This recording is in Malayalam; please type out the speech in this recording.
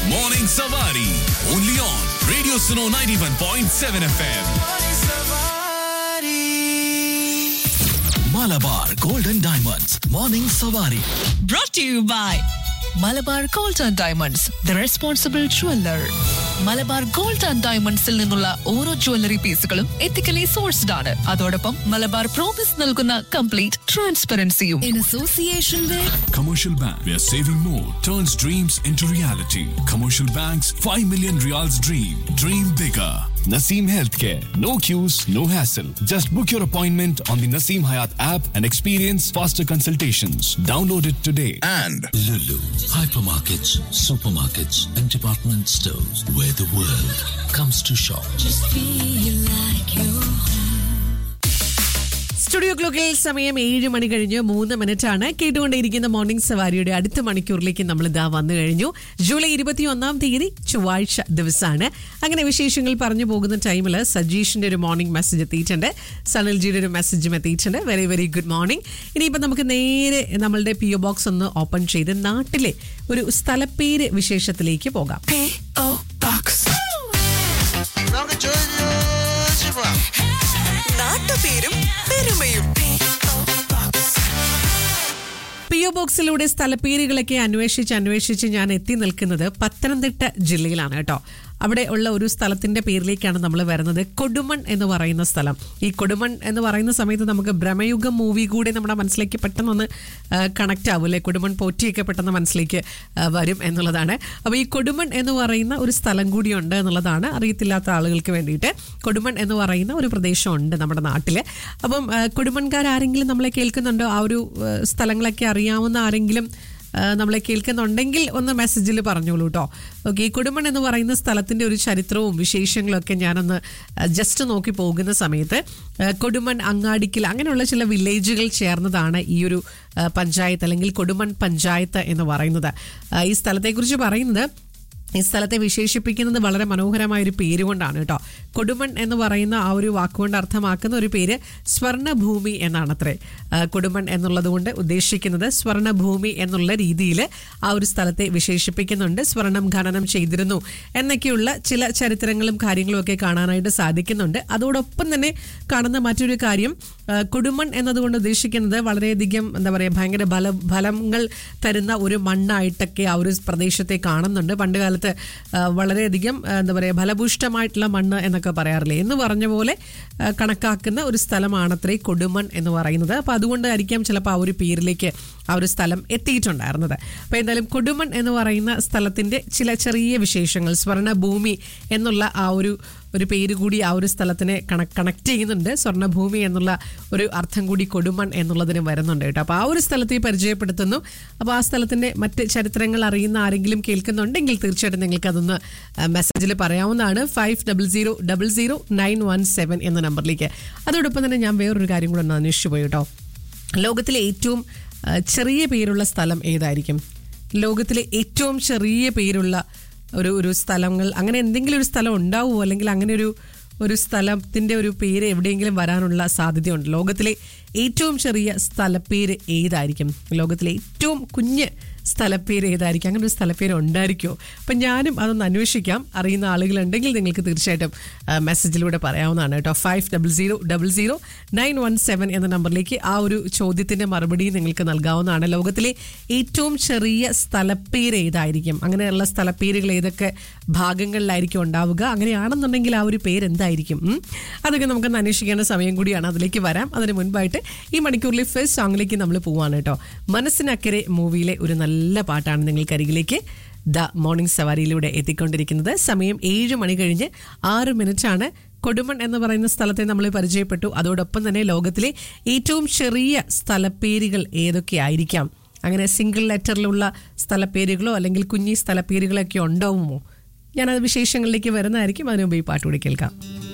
Morning Savari. Only on Radio Suno 91.7 FM. Malabar Golden Diamonds. Morning Savari. brought to you by Malabar gold and diamonds the responsible jeweller Malabar gold and ഡയമണ്ട്സിൽ നിന്നുള്ള ഓരോ ജ്വല്ലറി പീസുകളും എത്തിക്കലി സോഴ്സ്ഡ് ആണ് അതോടൊപ്പം മലബാർ പ്രോമിസ് നൽകുന്ന കംപ്ലീറ്റ് ട്രാൻസ്പെറൻസിയും in association with Commercial Bank, where saving more turns dreams into reality. Commercial Bank's 5 million reals dream. Dream bigger. Naseem Healthcare. No queues, no hassle. Just book your appointment on the Naseem Hayat app and experience faster consultations. Download it today. and Lulu, hypermarkets, supermarkets, and department stores where the world comes to shop. Studio ക്ലോക്കിൽ സമയം ഏഴ് മണി കഴിഞ്ഞ് മൂന്ന് മിനിറ്റ് ആണ് കേട്ടുകൊണ്ടേയിരിക്കുന്ന മോർണിംഗ് സവാരിയുടെ അടുത്ത മണിക്കൂറിലേക്ക് നമ്മൾ ഇതാ വന്നു കഴിഞ്ഞു ജൂലൈ ഇരുപത്തി ഒന്നാം തീയതി ചൊവ്വാഴ്ച ദിവസമാണ് അങ്ങനെ വിശേഷങ്ങൾ പറഞ്ഞു പോകുന്ന ടൈമിൽ സജീഷിന്റെ ഒരു മോർണിംഗ് മെസ്സേജ് എത്തിയിട്ടുണ്ട് സനൽജിയുടെ ഒരു മെസ്സേജും എത്തിയിട്ടുണ്ട് വെരി വെരി ഗുഡ് മോർണിംഗ് ഇനിയിപ്പോൾ നമുക്ക് നേരെ നമ്മളുടെ പി ഒ ബോക്സ് ഒന്ന് ഓപ്പൺ ചെയ്ത് നാട്ടിലെ ഒരു സ്ഥലപ്പേര് വിശേഷത്തിലേക്ക് പോകാം നമുക്ക് ചോദിച്ചു പോവാം നാട്ടുപേരും പെരുമയും പി ഒ ബോക്സിലൂടെ സ്ഥലപ്പേരുകളൊക്കെ അന്വേഷിച്ച് അന്വേഷിച്ച് ഞാൻ എത്തി നിൽക്കുന്നത് പത്തനംതിട്ട ജില്ലയിലാണ് കേട്ടോ അവിടെ ഉള്ള ഒരു സ്ഥലത്തിന്റെ പേരിലേക്കാണ് നമ്മൾ വരുന്നത് കൊടുമൺ എന്ന് പറയുന്ന സ്ഥലം ഈ കൊടുമൺ എന്ന് പറയുന്ന സമയത്ത് നമുക്ക് ഭ്രമയുഗം മൂവി കൂടി നമ്മുടെ മനസ്സിലേക്ക് പെട്ടെന്നൊന്ന് കണക്ട് ആവും അല്ലെ കൊടുമൺ പോറ്റിയൊക്കെ പെട്ടെന്ന് മനസ്സിലേക്ക് ആ, വരും എന്നുള്ളതാണ് അപ്പോൾ ഈ കൊടുമൺ എന്ന് പറയുന്ന ഒരു സ്ഥലം കൂടിയുണ്ട് എന്നുള്ളതാണ് അറിയത്തില്ലാത്ത ആളുകൾക്ക് വേണ്ടിയിട്ട് കൊടുമൺ എന്ന് പറയുന്ന ഒരു പ്രദേശമുണ്ട് നമ്മുടെ നാട്ടിൽ അപ്പം ആ, കൊടുമൺകാരാരെങ്കിലും നമ്മളെ കേൾക്കുന്നുണ്ടോ ആ ഒരു ആ, സ്ഥലങ്ങളൊക്കെ അറിയാവുന്ന ആരെങ്കിലും ആ, നമ്മളെ കേൾക്കുന്നുണ്ടെങ്കിൽ ഒന്ന് മെസ്സേജിൽ പറഞ്ഞോളൂ കേട്ടോ ഓക്കെ ഈ കൊടുമൺ എന്ന് പറയുന്ന സ്ഥലത്തിന്റെ ഒരു ചരിത്രവും വിശേഷങ്ങളും ഒക്കെ ഞാനൊന്ന് ജസ്റ്റ് നോക്കി പോകുന്ന സമയത്ത് ആ, കൊടുമൺ അങ്ങാടിക്കൽ അങ്ങനെയുള്ള ചില വില്ലേജുകൾ ചേർന്നതാണ് ഈ ഒരു ആ, പഞ്ചായത്ത് അല്ലെങ്കിൽ കൊടുമൺ പഞ്ചായത്ത് എന്ന് പറയുന്നത് ആ, ഈ സ്ഥലത്തെക്കുറിച്ച് പറയുന്നത് ഈ സ്ഥലത്തെ വിശേഷിപ്പിക്കുന്നത് വളരെ മനോഹരമായ ഒരു പേര് കൊണ്ടാണ് കേട്ടോ കൊടുമൺ എന്ന് പറയുന്ന ആ ഒരു വാക്കുകൊണ്ട് അർത്ഥമാക്കുന്ന ഒരു പേര് സ്വർണ്ണഭൂമി എന്നാണ് അത്രേ ആ, കൊടുമൺ എന്നുള്ളത് കൊണ്ട് ഉദ്ദേശിക്കുന്നത് സ്വർണ്ണഭൂമി എന്നുള്ള രീതിയിൽ ആ ഒരു സ്ഥലത്തെ വിശേഷിപ്പിക്കുന്നുണ്ട് സ്വർണം ഖനനം ചെയ്തിരുന്നു എന്നൊക്കെയുള്ള ചില ചരിത്രങ്ങളും കാര്യങ്ങളും ഒക്കെ കാണാനായിട്ട് സാധിക്കുന്നുണ്ട് അതോടൊപ്പം തന്നെ കാണുന്ന മറ്റൊരു കാര്യം ആ, കൊടുമൺ എന്നതുകൊണ്ട് ഉദ്ദേശിക്കുന്നത് വളരെയധികം എന്താ പറയുക ഭയങ്കര ബല ഫലങ്ങൾ തരുന്ന ഒരു മണ്ണായിട്ടൊക്കെ ആ ഒരു പ്രദേശത്തെ കാണുന്നുണ്ട് പണ്ട് കാലത്ത് ആ, വളരെയധികം ആ, എന്താ പറയുക ഫലഭൂഷ്ടമായിട്ടുള്ള മണ്ണ് എന്നൊക്കെ പറയാറില്ലേ എന്ന് പറഞ്ഞ പോലെ ആ, കണക്കാക്കുന്ന ഒരു സ്ഥലമാണത്രേ കൊടുമൺ എന്ന് പറയുന്നത് അപ്പോൾ അതുകൊണ്ടായിരിക്കാം ചിലപ്പോൾ ആ ഒരു പേരിലേക്ക് ആ ഒരു സ്ഥലം എത്തിയിട്ടുണ്ടായിരുന്നത് അപ്പോൾ എന്തായാലും കൊടുമൺ എന്ന് പറയുന്ന സ്ഥലത്തിന്റെ ചില ചെറിയ വിശേഷങ്ങൾ സ്വർണ്ണഭൂമി എന്നുള്ള ആ ഒരു ഒരു പേര് കൂടി ആ ഒരു സ്ഥലത്തിനെ കണക്ട് കണക്ട് ചെയ്യുന്നുണ്ട് സ്വർണ്ണഭൂമി എന്നുള്ള ഒരു അർത്ഥം കൂടി കൊടുമൺ എന്നുള്ളതിന് വരുന്നുണ്ട് കേട്ടോ അപ്പോൾ ആ ഒരു സ്ഥലത്തെ പരിചയപ്പെടുത്തുന്നു അപ്പോൾ ആ സ്ഥലത്തിന്റെ മറ്റ് ചരിത്രങ്ങൾ അറിയുന്ന ആരെങ്കിലും കേൾക്കുന്നുണ്ടെങ്കിൽ തീർച്ചയായിട്ടും നിങ്ങൾക്ക് അതൊന്ന് മെസ്സേജിൽ പറയാവുന്നതാണ് five double zero double zero nine one seven എന്ന നമ്പറിലേക്ക് അതോടൊപ്പം തന്നെ ഞാൻ വേറൊരു കാര്യം കൂടെ ഒന്ന് അന്വേഷിച്ചു പോയി കേട്ടോ ലോകത്തിലെ ഏറ്റവും ആ, ചെറിയ പേരുള്ള സ്ഥലം ഏതായിരിക്കും ലോകത്തിലെ ഏറ്റവും ചെറിയ പേരുള്ള ഒരു ഒരു സ്ഥലങ്ങൾ അങ്ങനെ എന്തെങ്കിലും ഒരു സ്ഥലം ഉണ്ടാവുമോ അല്ലെങ്കിൽ അങ്ങനെ ഒരു ഒരു സ്ഥലത്തിന്റെ ഒരു പേര് എവിടെയെങ്കിലും വരാനുള്ള സാധ്യതയുണ്ട് ലോകത്തിലെ ഏറ്റവും ചെറിയ സ്ഥലപ്പേര് ഏതായിരിക്കും ലോകത്തിലെ ഏറ്റവും കുഞ്ഞ് സ്ഥലപ്പേര് ഏതായിരിക്കും അങ്ങനെ ഒരു സ്ഥലപ്പേര് ഉണ്ടായിരിക്കുമോ അപ്പം ഞാനും അതൊന്ന് അന്വേഷിക്കാം അറിയുന്ന ആളുകളുണ്ടെങ്കിൽ നിങ്ങൾക്ക് തീർച്ചയായിട്ടും ആ, മെസ്സേജിലൂടെ പറയാവുന്നതാണ് കേട്ടോ five double zero double zero nine one seven എന്ന നമ്പറിലേക്ക് ആ ഒരു ചോദ്യത്തിന്റെ മറുപടി നിങ്ങൾക്ക് നൽകാവുന്നതാണ് ലോകത്തിലെ ഏറ്റവും ചെറിയ സ്ഥലപ്പേര് ഏതായിരിക്കും അങ്ങനെയുള്ള സ്ഥലപ്പേരുകൾ ഏതൊക്കെ ഭാഗങ്ങളിലായിരിക്കും ഉണ്ടാവുക അങ്ങനെയാണെന്നുണ്ടെങ്കിൽ ആ ഒരു പേര് എന്തായിരിക്കും ഉം? അതൊക്കെ നമുക്കൊന്ന് അന്വേഷിക്കേണ്ട സമയം കൂടിയാണ് അതിലേക്ക് വരാം അതിന് മുൻപായിട്ട് ഈ മണിക്കൂറിലെ ഫസ്റ്റ് സോങ്ങിലേക്ക് നമ്മൾ പോവാണ് കേട്ടോ മനസ്സിനക്കരെ മൂവിയിലെ ഒരു നല്ല പാട്ടാണ് നിങ്ങൾക്ക് അരികിലേക്ക് ദ മോർണിംഗ് സവാരിയിലൂടെ എത്തിക്കൊണ്ടിരിക്കുന്നത് സമയം ഏഴ് മണി കഴിഞ്ഞ് ആറ് മിനിറ്റ് ആണ് കൊടുമൺ എന്ന് പറയുന്ന സ്ഥലത്തെ നമ്മൾ പരിചയപ്പെട്ടു അതോടൊപ്പം തന്നെ ലോകത്തിലെ ഏറ്റവും ചെറിയ സ്ഥലപ്പേരുകൾ ഏതൊക്കെയായിരിക്കാം അങ്ങനെ സിംഗിൾ ലെറ്ററിലുള്ള സ്ഥലപ്പേരുകളോ അല്ലെങ്കിൽ കുഞ്ഞി സ്ഥലപ്പേരുകളൊക്കെ ഉണ്ടാവുമോ ഞാനത് വിശേഷങ്ങളിലേക്ക് വരുന്നതായിരിക്കും അതിനുമുമ്പ് ഈ പാട്ട് കൂടി കേൾക്കാം